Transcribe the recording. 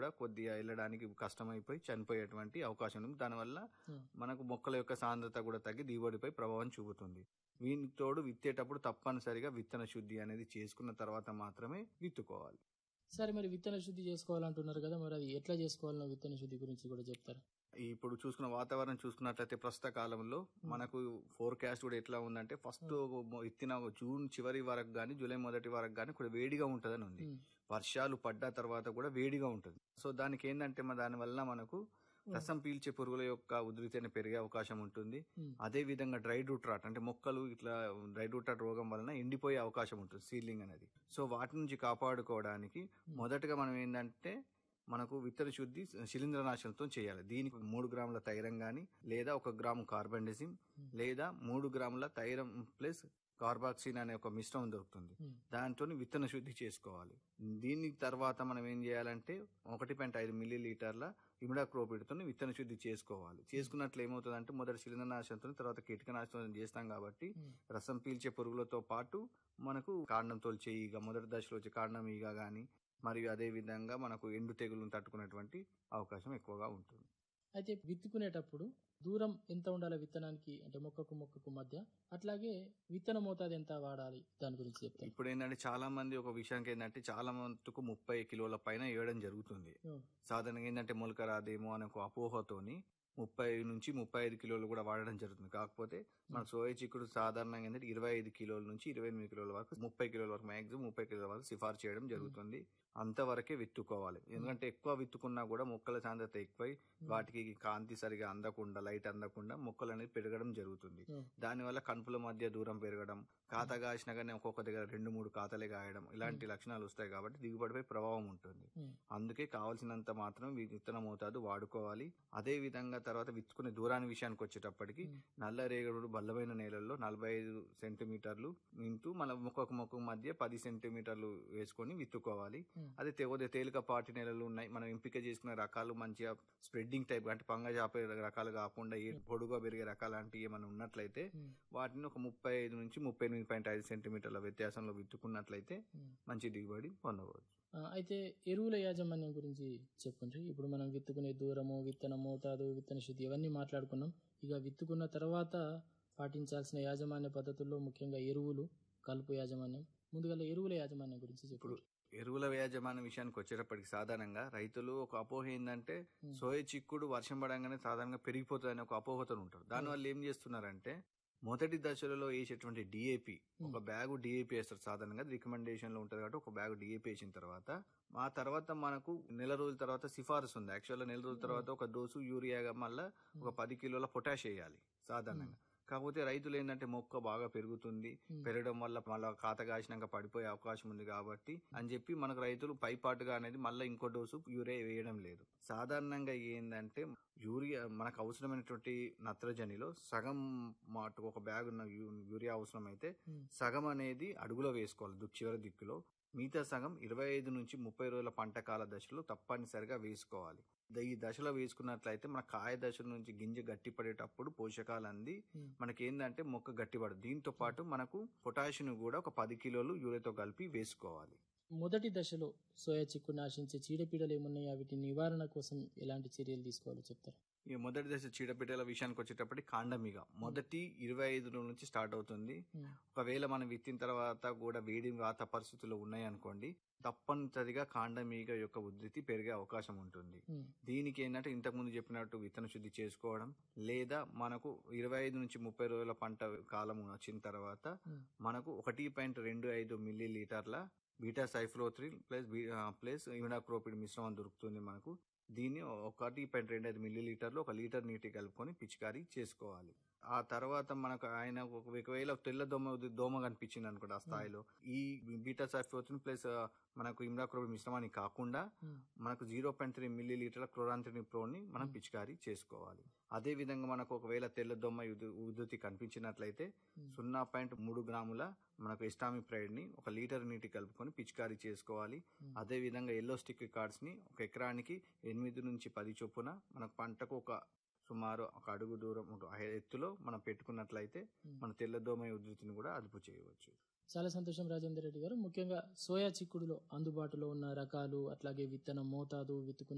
కొద్దిగా వెళ్ళడానికి కష్టమైపోయి చనిపోయేటువంటి అవకాశం ఉంది దానివల్ల Hmm. మనకు మొక్కల యొక్క సాంద్రత కూడా తగ్గి దిగుబడిపై ప్రభావం చూపుతుంది వీనికి తోడు విత్తేటప్పుడు తప్పనిసరిగా విత్తన శుద్ధి అనేది చేసుకున్న తర్వాత మాత్రమే విత్తుకోవాలి సరే మరి విత్తన శుద్ధి చేసుకోవాలంటున్నారు కదా మరి అది ఎట్లా చేసుకోవాలన్న విత్తన శుద్ధి గురించి కూడా చెప్తారా ఇప్పుడు చూసుకున్న వాతావరణం చూసుకున్నట్లయితే ప్రస్తుత కాలంలో మనకు ఫోర్కాస్ట్ కూడా ఎట్లా ఉందంటే ఫస్ట్ ఇత్తిన జూన్ చివరి వరకు కానీ జూలై మొదటి వరకు కానీ కూడా వేడిగా ఉంటుందని ఉంది ఉమ్, వర్షాలు పడ్డ తర్వాత కూడా వేడిగా ఉంటుంది సో దానికి ఏంటంటే మన దాని వల్ల మనకు రసం పీల్చే పురుగుల యొక్క ఉధృతి అనేది పెరిగే అవకాశం ఉంటుంది ఉమ్, అదే విధంగా డ్రై రూట్ రాట్ అంటే మొక్కలు ఇట్లా డ్రై రూట్ రాట్ రోగం వలన ఎండిపోయే అవకాశం ఉంటుంది సీలింగ్ అనేది సో వాటి నుంచి కాపాడుకోవడానికి మొదటగా మనం ఏంటంటే మనకు విత్తన శుద్ధి శిలీంద్రనాశనంతో చేయాలి దీనికి మూడు గ్రాముల తైరం గాని లేదా ఒక గ్రాము కార్బండెసిమ్ లేదా మూడు గ్రాముల తైరం ప్లస్ కార్బాక్సిన్ అనే ఒక మిశ్రమం దొరుకుతుంది ఉమ్, దాంతో విత్తన శుద్ధి చేసుకోవాలి దీని తర్వాత మనం ఏం చేయాలంటే ఒకటి పాయింట్ ఐదు మిల్లీ లీటర్ల ఇమిడాక్రోపిడ్తో విత్తన శుద్ధి చేసుకోవాలి చేసుకున్నట్లు ఏమవుతుందంటే మొదట శిలీంద్రనాశనంతో తర్వాత కీటకనాశనం చేస్తాం కాబట్టి ఉమ్, రసం పీల్చే పురుగులతో పాటు మనకు కాండం తోల్చే ఈగ మొదటి దశలో వచ్చే కాండం ఈగ కానీ మరియు అదే విధంగా మనకు ఎండు తెగులను తట్టుకునేటువంటి అవకాశం ఎక్కువగా ఉంటుంది అయితే విత్తుకునేటప్పుడు దూరం ఎంత ఉండాలి విత్తనానికి అంటే మొక్కకు మొక్కకు మధ్య అట్లాగే విత్తన మోతాదు ఎంత వాడాలి దాని గురించి చెప్తాను ఇప్పుడు ఏంటంటే చాలా మంది ఒక విషయానికి ఏంటంటే చాలా మందికి ముప్పై కిలోల పైన వేయడం జరుగుతుంది సాధారణంగా ఏంటంటే మొలక రాదేమో అనే ఒక అపోహతోని ముప్పై నుంచి ముప్పై ఐదు కిలోలు కూడా వాడడం జరుగుతుంది కాకపోతే మన సోయ చిక్కుడు సాధారణంగా ఏంటంటే ఇరవై ఐదు కిలోల నుంచి ఇరవై ఎనిమిది కిలోల వరకు ముప్పై కిలోల వరకు మాక్సిమం ముప్పై కిలోల వరకు సిఫార్సు చేయడం జరుగుతుంది అంతవరకే విత్తుకోవాలి ఎందుకంటే ఎక్కువ విత్తుకున్నా కూడా మొక్కల సాంద్రత ఎక్కువై వాటికి కాంతి సరిగా అందకుండా లైట్ అందకుండా మొక్కలు అనేది పెరగడం జరుగుతుంది దానివల్ల కనుపుల మధ్య దూరం పెరగడం ఖాతా కాసిన కానీ ఒక్కొక్క దగ్గర రెండు మూడు ఖాతాలే కాయడం ఇలాంటి లక్షణాలు వస్తాయి కాబట్టి దిగుబడిపై ప్రభావం ఉంటుంది అందుకే కావాల్సినంత మాత్రం వి- విత్తన మోతాదు వాడుకోవాలి అదే విధంగా తర్వాత విత్తుకునే దూరాన్ని విషయానికి వచ్చేటప్పటికి నల్ల రేగడు బల్లమైన నేలల్లో నలభై ఐదు సెంటీమీటర్లు ఇంటూ మన మొక్కకు మొక్క మధ్య పది సెంటీమీటర్లు వేసుకొని విత్తుకోవాలి అదే తే- తేలికపాటి నేలలు ఉన్నాయి మనం ఎంపిక చేసుకునే రకాలు మంచిగా స్ప్రెడ్డింగ్ టైప్ అంటే పంగ చాపే రకాలు కాకుండా ఏ పొడుగా పెరిగే రకాలు లాంటివి ఏమైనా ఉన్నట్లయితే వాటిని ఒక ముప్పై ఐదు నుంచి ముప్పై ఎనిమిది పాయింట్ ఐదు సెంటీమీటర్ల వ్యత్యాసంలో విత్తుకున్నట్లయితే మంచి దిగుబడి పొందవచ్చు ఆ, అయితే ఎరువుల యాజమాన్యం గురించి చెప్పండి ఇప్పుడు మనం విత్తుకునే దూరము విత్తన మోతాదు విత్తన శుద్ధి ఇవన్నీ మాట్లాడుకున్నాం ఇక విత్తుకున్న తర్వాత పాటించాల్సిన యాజమాన్య పద్ధతుల్లో ముఖ్యంగా ఎరువులు కలుపు యాజమాన్యం ముందుగా ఎరువుల యాజమాన్యం గురించి ఇప్పుడు చెప్పండి ఎరువుల యాజమాన్య విషయానికి వచ్చేటప్పటికి సాధారణంగా రైతులు ఒక అపోహ ఏంటంటే సోయ చిక్కుడు వర్షం పడంగానే సాధారణంగా పెరిగిపోతుందని ఒక అపోహతో ఉంటారు దానివల్ల ఏం చేస్తున్నారంటే మొదటి దశలలో వేసేటువంటి డిఏపి ఒక బ్యాగు డిఏపి వేస్తారు సాధారణంగా రికమెండేషన్ లో ఉంటుంది కాబట్టి ఒక బ్యాగు డిఏపి వేసిన తర్వాత ఆ తర్వాత మనకు నెల రోజుల తర్వాత సిఫారసు ఉంది యాక్చువల్ నెల రోజుల తర్వాత ఒక డోసు యూరియాగా మళ్ళీ ఒక పది కిలోల పొటాష్ వేయాలి సాధారణంగా కాకపోతే రైతులు ఏంటంటే మొక్క బాగా పెరుగుతుంది పెరగడం వల్ల మళ్ళీ ఖాత కాసినాక పడిపోయే అవకాశం ఉంది కాబట్టి అని చెప్పి మనకు రైతులు పైపాటుగా అనేది మళ్ళీ ఇంకో డోసు యూరియా వేయడం లేదు సాధారణంగా ఏంటంటే యూరియా మనకు అవసరమైనటువంటి నత్రజనిలో సగం మాటకు ఒక బ్యాగ్ ఉన్న యూ- యూరియా అవసరం అయితే సగం అనేది అడుగులో వేసుకోవాలి దు- చివరి దిక్కులో మిగతా సగం ఇరవై ఐదు నుంచి ముప్పై రోజుల పంట కాల దశలో తప్పనిసరిగా వేసుకోవాలి ద- ఈ దశలో వేసుకున్నట్లయితే మన కాయ దశ నుంచి గింజ గట్టిపడేటప్పుడు పోషకాలు అంది మనకి ఏంటంటే మొక్క గట్టిపడదు దీంతో పాటు మనకు పొటాషియం కూడా ఒక పది కిలోలు యూరియాతో కలిపి వేసుకోవాలి మొదటి దశలో సోయా చిక్కు నాశించే చీడపీడలు ఏమున్నాయో వీటి నివారణ కోసం ఎలాంటి చర్యలు తీసుకోవాలో చెప్తారా ఈ మొదటి దశ చీడపీడల విషయానికి వచ్చేటప్పటికి కాండమిగ మొదటి ఇరవై ఐదు రోజుల నుంచి స్టార్ట్ అవుతుంది ఒకవేళ మనం విత్తిన తర్వాత కూడా వేడి వాత పరిస్థితులు ఉన్నాయి అనుకోండి తప్పనిసరిగా కాండమీగ యొక్క ఉధృతి పెరిగే అవకాశం ఉంటుంది దీనికి ఏంటంటే ఇంతకు ముందు చెప్పినట్టు విత్తన శుద్ధి చేసుకోవడం లేదా మనకు ఇరవై ఐదు నుంచి ముప్పై రోజుల పంట కాలం వచ్చిన తర్వాత మనకు ఒకటి పాయింట్ రెండు ఐదు మిల్లీ లీటర్ల beta cyfluthrin plus plus imidacloprid మిశ్రమం దొరుకుతుంది మనకు దీన్ని ఒకటి పాయింట్ రెండు ఐదు మిల్లీ లీటర్లు ఒక లీటర్ నీటి కలుపుకొని పిచికారీ చేసుకోవాలి ఆ తర్వాత మనకు ఆయన ఒక- ఒకవేళ తెల్ల దోమ దోమ కనిపించింది అనుకోండి ఆ స్థాయిలో ఈ బీటా సైఫ్లోత్రిన్ ప్లస్ మనకు ఇమిడాక్రోపిడ్ మిశ్రమాన్ని కాకుండా మనకు జీరో పాయింట్ త్రీ మిల్లీ లీటర్ల క్లోరాంత్రిని ప్రోని మనం పిచికారీ చేసుకోవాలి అదే విధంగా మనకు ఒకవేళ తెల్ల దొమ్మ ఉధృ- ఉధృతి కనిపించినట్లయితే సున్నా పాయింట్ మూడు గ్రాముల మనకు ఎస్టామి ప్రైడ్ ని ఒక లీటర్ నీటి కలుపుకొని పిచికారీ చేసుకోవాలి అదే విధంగా ఎల్లో స్టిక్ కార్డ్స్ ని ఒక ఎకరానికి ఎనిమిది నుంచి పది చొప్పున మనకు పంటకు ఒక సుమారు ఒక అడుగు దూరం ఒక ఎత్తులో మనం పెట్టుకున్నట్లయితే మన తెల్లదోమ ఉధృతిని కూడా అదుపు చేయవచ్చు చాలా సంతోషం రాజేందర్ రెడ్డి గారు ముఖ్యంగా సోయా చిక్కుడులో అందుబాటులో ఉన్న రకాలు అట్లాగే విత్తనం మోతాదు విత్తుకునే